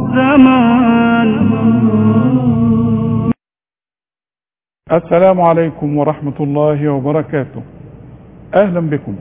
الزمان السلام عليكم ورحمة الله وبركاته أهلا بكم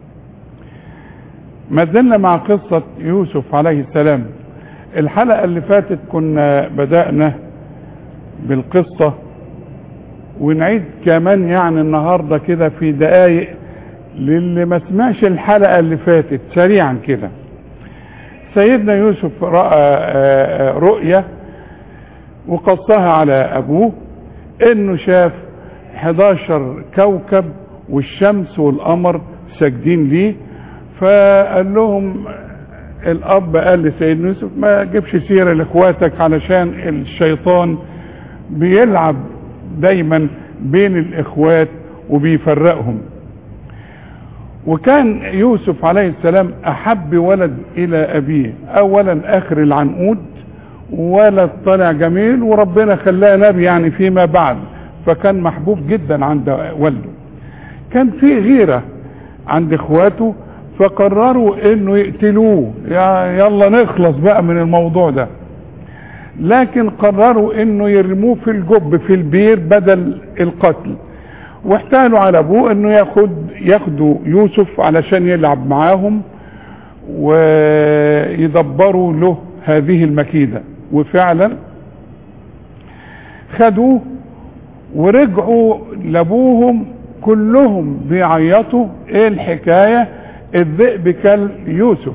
ما زلنا مع قصة يوسف عليه السلام الحلقة اللي فاتت كنا بدأنا بالقصة ونعيد كمان يعني النهاردة كده في دقايق للي ما سمعش الحلقة اللي فاتت سريعا كده سيدنا يوسف رأى رؤية وقصها على أبوه انه شاف 11 كوكب والشمس والقمر ساجدين ليه فقال لهم الاب قال لسيدنا يوسف ما جيبش سيره لاخواتك علشان الشيطان بيلعب دايما بين الاخوات وبيفرقهم وكان يوسف عليه السلام احب ولد الى ابيه اولا اخر العنقود ولد طلع جميل وربنا خلاه نبي يعني فيما بعد فكان محبوب جدا عند والده كان في غيرة عند اخواته فقرروا انه يقتلوه يلا نخلص بقى من الموضوع ده لكن قرروا انه يرموه في الجب في البير بدل القتل واحتالوا على ابوه انه ياخد ياخدوا يوسف علشان يلعب معاهم ويدبروا له هذه المكيدة وفعلا خدوه ورجعوا لابوهم كلهم بيعيطوا ايه الحكاية الذئب كل يوسف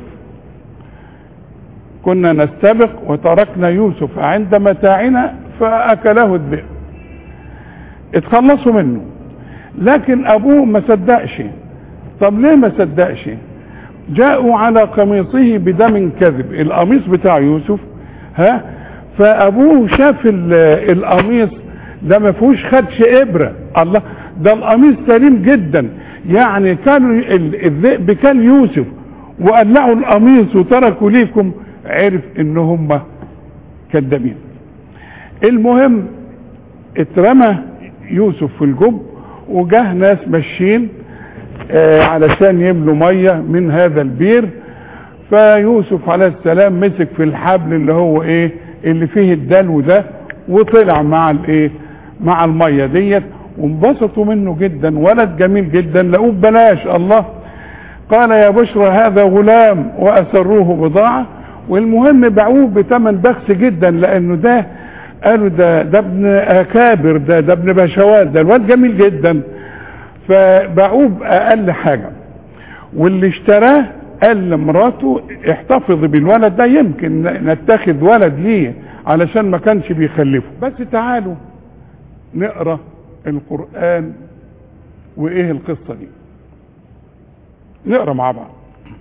كنا نستبق وتركنا يوسف عند متاعنا فاكله الذئب اتخلصوا منه لكن ابوه ما صدقش طب ليه ما صدقش جاءوا على قميصه بدم كذب القميص بتاع يوسف ها فابوه شاف القميص ده ما فيهوش خدش ابره الله ده القميص سليم جدا يعني كانوا الذئب كان يوسف وقلعوا القميص وتركوا ليكم عرف ان هم كذابين المهم اترمى يوسف في الجب وجاه ناس ماشيين آه علشان يملوا ميه من هذا البير فيوسف عليه السلام مسك في الحبل اللي هو ايه اللي فيه الدلو ده وطلع مع الايه مع الميه ديت وانبسطوا منه جدا ولد جميل جدا لقوه ببلاش الله قال يا بشرى هذا غلام واسروه بضاعه والمهم باعوه بثمن بخس جدا لانه ده قالوا ده ده ابن اكابر ده ده ابن بشوات ده الواد جميل جدا فباعوه باقل حاجه واللي اشتراه قال لمراته احتفظي بالولد ده يمكن نتخذ ولد ليه علشان ما كانش بيخلفه بس تعالوا نقرا القران وايه القصه دي نقرا مع بعض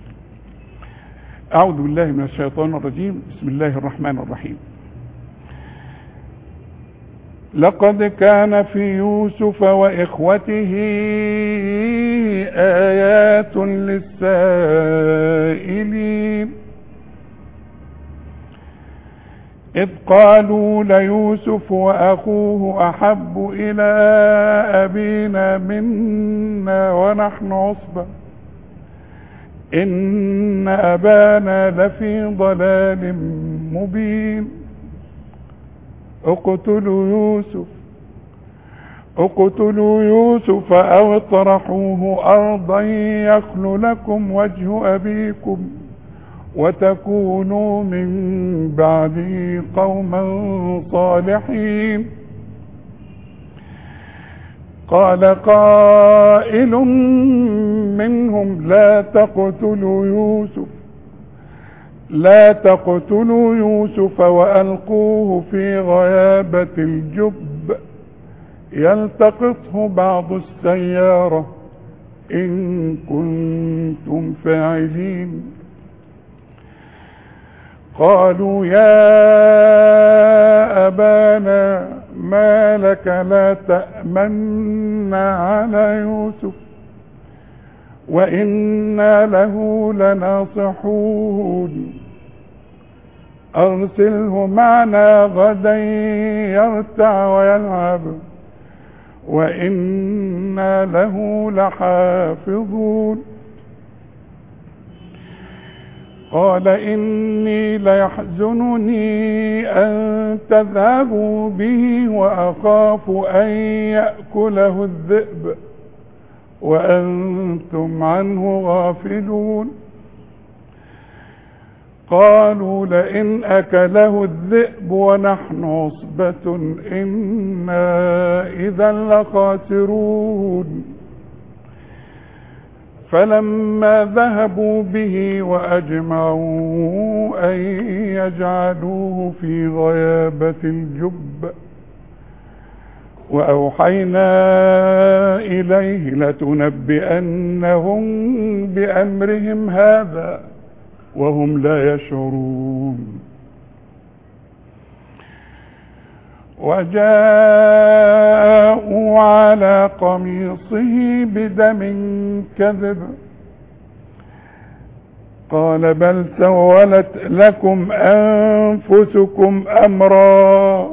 اعوذ بالله من الشيطان الرجيم بسم الله الرحمن الرحيم لقد كان في يوسف واخوته ايات للسائلين اذ قالوا ليوسف واخوه احب الى ابينا منا ونحن عصبه ان ابانا لفي ضلال مبين اقتلوا يوسف اقتلوا يوسف او اطرحوه ارضا يخل لكم وجه ابيكم وتكونوا من بعده قوما صالحين قال قائل منهم لا تقتلوا يوسف لا تقتلوا يوسف والقوه في غيابه الجب يلتقطه بعض السياره ان كنتم فاعلين قالوا يا ابانا ما لك لا تامنا على يوسف وانا له لناصحون ارسله معنا غدا يرتع ويلعب وانا له لحافظون قال إني ليحزنني أن تذهبوا به وأخاف أن يأكله الذئب وأنتم عنه غافلون قالوا لئن أكله الذئب ونحن عصبة إنا إذا لخاسرون فلما ذهبوا به وأجمعوا أن يجعلوه في غيابة الجب وأوحينا إليه لتنبئنهم بأمرهم هذا وهم لا يشعرون وجاءوا على قميصه بدم كذب قال بل سولت لكم أنفسكم أمرا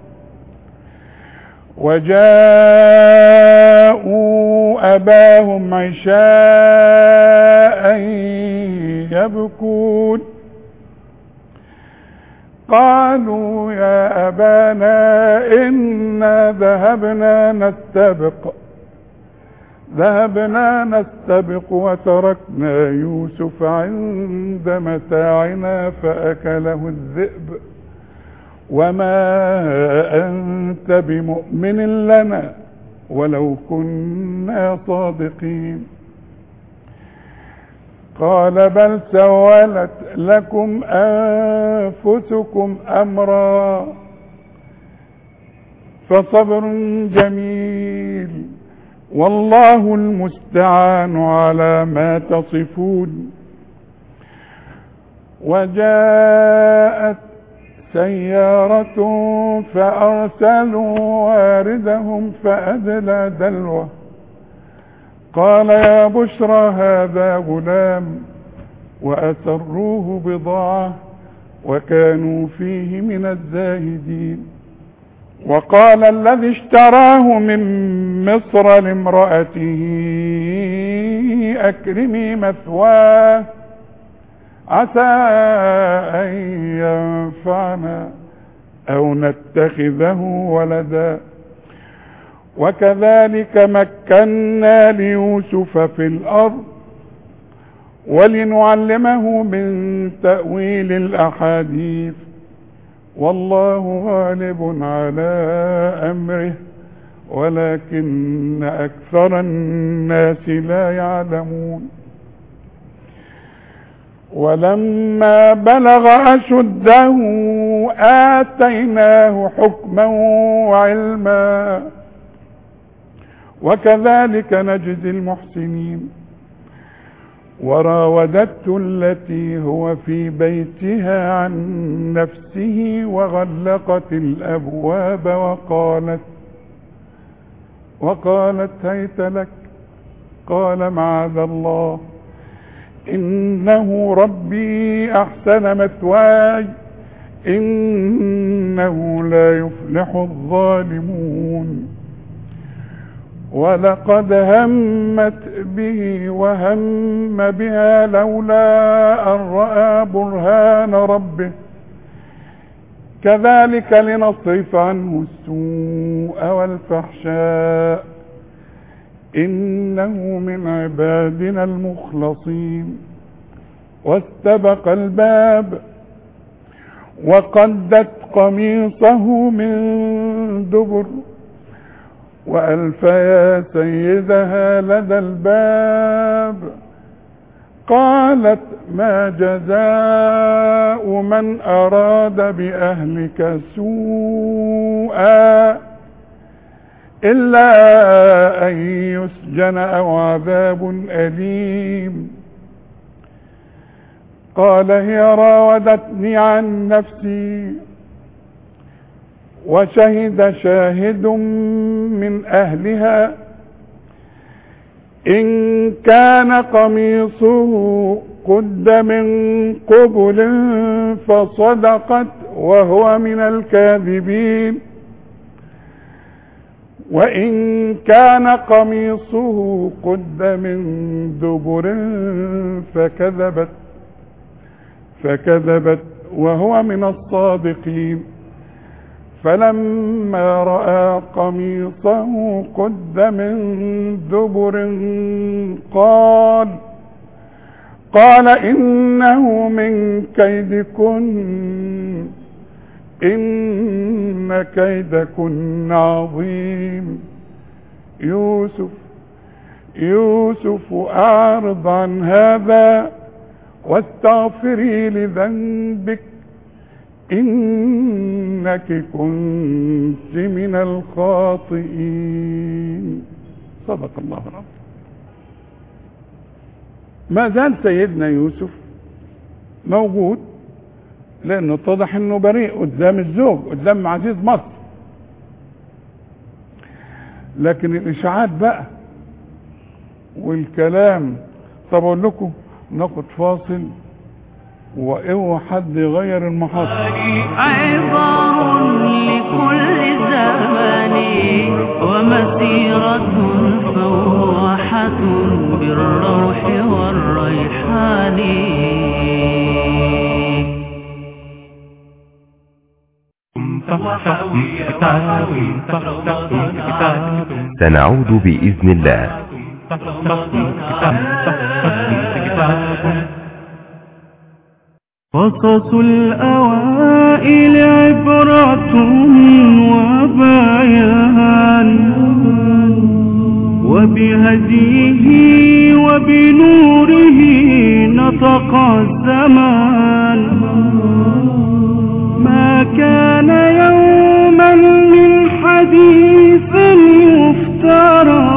وجاءوا أباهم عشاء يبكون قالوا يا أبانا إنا ذهبنا نستبق ذهبنا نستبق وتركنا يوسف عند متاعنا فأكله الذئب وما أنت بمؤمن لنا ولو كنا صادقين قال بل سولت لكم أنفسكم أمرا فصبر جميل والله المستعان على ما تصفون وجاءت سيارة فأرسلوا واردهم فأدلى دلوه قال يا بشرى هذا غلام وأسروه بضاعة وكانوا فيه من الزاهدين وقال الذي اشتراه من مصر لامرأته أكرمي مثواه عسى أن ينفعنا أو نتخذه ولدا وكذلك مكنا ليوسف في الأرض ولنعلمه من تأويل الأحاديث والله غالب على أمره ولكن أكثر الناس لا يعلمون ولما بلغ أشده آتيناه حكما وعلما وكذلك نجزي المحسنين وراودته التي هو في بيتها عن نفسه وغلقت الابواب وقالت وقالت هيت لك قال معاذ الله انه ربي احسن مثواي انه لا يفلح الظالمون ولقد همت به وهم بها لولا أن رأى برهان ربه كذلك لنصرف عنه السوء والفحشاء إنه من عبادنا المخلصين واستبق الباب وقدت قميصه من دبر وألف يا سيدها لدى الباب قالت ما جزاء من أراد بأهلك سوءا إلا أن يسجن أو عذاب أليم قال هي راودتني عن نفسي وشهد شاهد من أهلها إن كان قميصه قد من قبل فصدقت وهو من الكاذبين وإن كان قميصه قد من دبر فكذبت فكذبت وهو من الصادقين فلما رأى قميصه قد من دبر قال قال إنه من كيدكن إن كيدكن عظيم يوسف يوسف أعرض عن هذا واستغفري لذنبك إنك كنت من الخاطئين صدق الله العظيم ما زال سيدنا يوسف موجود لانه اتضح انه بريء قدام الزوج قدام عزيز مصر لكن الاشاعات بقى والكلام طب اقول لكم ناخد فاصل واوعى حد يغير المحطه عبر لكل زمان ومسيرة فواحة بالروح والريحان سنعود بإذن الله قصص الأوائل عبرة وبيان وبهديه وبنوره نطق الزمان ما كان يوما من حديث يفترى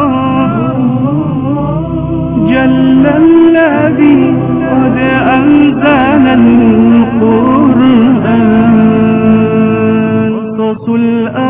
جل الذي قد أنزل القرآن قصص الآن